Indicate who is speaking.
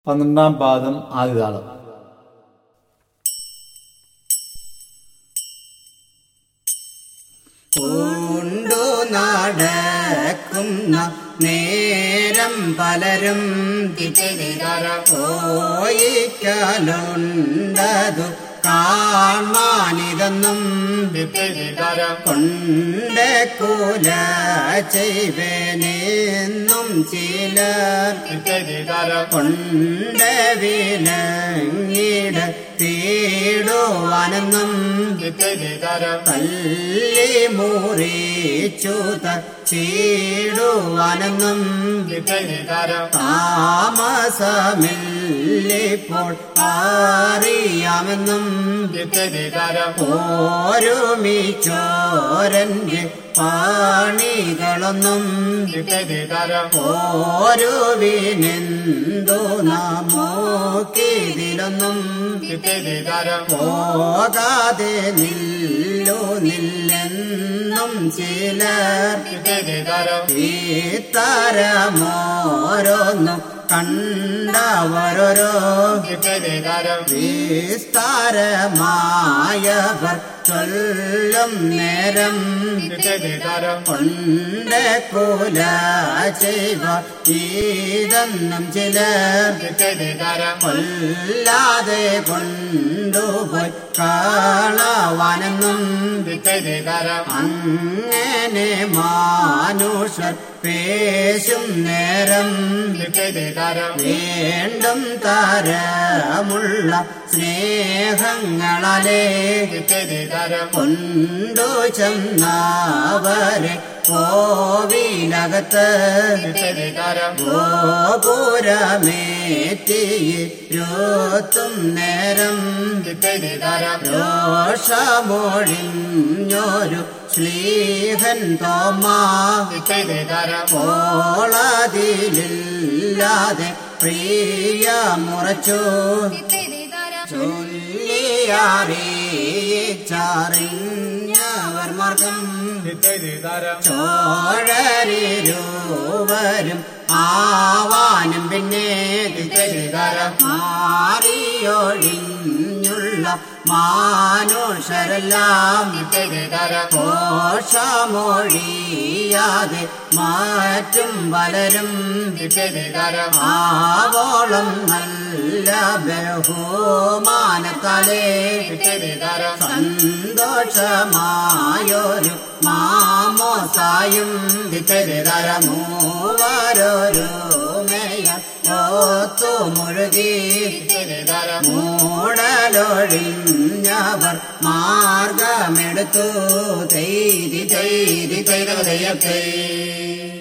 Speaker 1: പന്ത്രണ്ടാം പാദം ആദ്യതാളം
Speaker 2: കൊണ്ടു നടക്കുന്ന നേരം പലരും പോയിക്കലുണ്ടതു കാണാനിതൊന്നും കൊണ്ട് കൂല ചെയ്വേനെന്നും ചിലർ കൊണ്ട് വിലങ്ങിട തീടുവാനെന്നും തല്ലി മുറിച്ചുത ചീടുവാനെന്നും താമസമില്ലിപ്പോൾ അറിയാമെന്നും ഓരുമിച്ചോരന്റെ പാണികളൊന്നും ഓരുവിനെന്തു നാമോക്കിതിലൊന്നും പോകാതെ നില്ലു നില്ലെന്നും ചിലർ ഈ തരമോരോന്നും കണ്ടവരോരോ വിസ്താരമായവർ ചൊല്ലും നേരം കൊണ്ട് കൂല ചെയ്വ ഇതെന്നും ചിലർ കൊല്ലാതെ കൊണ്ടുപോയി കളവാനെന്നും അങ്ങനെ മാനുഷർ പേശും നേരം വീണ്ടും തരമുള്ള സ്നേഹങ്ങളെ കൊണ്ടു ചെന്നവരെ കോവിലകത്ത് ഗോപുരമേറ്റിയിരുത്തും നേരം രോഷമൊഴിഞ്ഞൊരു ശ്ലീഹൻ തോമാ കോളതിലില്ലാതെ പ്രിയ മുറച്ചു ചൊല്ലിയറിയിച്ചറിഞ്ഞവർ മാർഗം ചോഴരിരുവരും ആവാനും പിന്നെ മാറിയൊഴിഞ്ഞുള്ള മാനുഷരെല്ലാം കോശമൊഴിയാതെ മാറ്റും പലരും ആവോളം നല്ല ബഹുമാനത്താലേ സന്തോഷമായൊരു മാമോസായും മൂവരോരുമയ ഓത്തു മുഴുകി മൂടലൊഴിഞ്ഞവർ മാർഗമെടുത്തു ചെയ്തി ചെയ്തി ചെയ്ത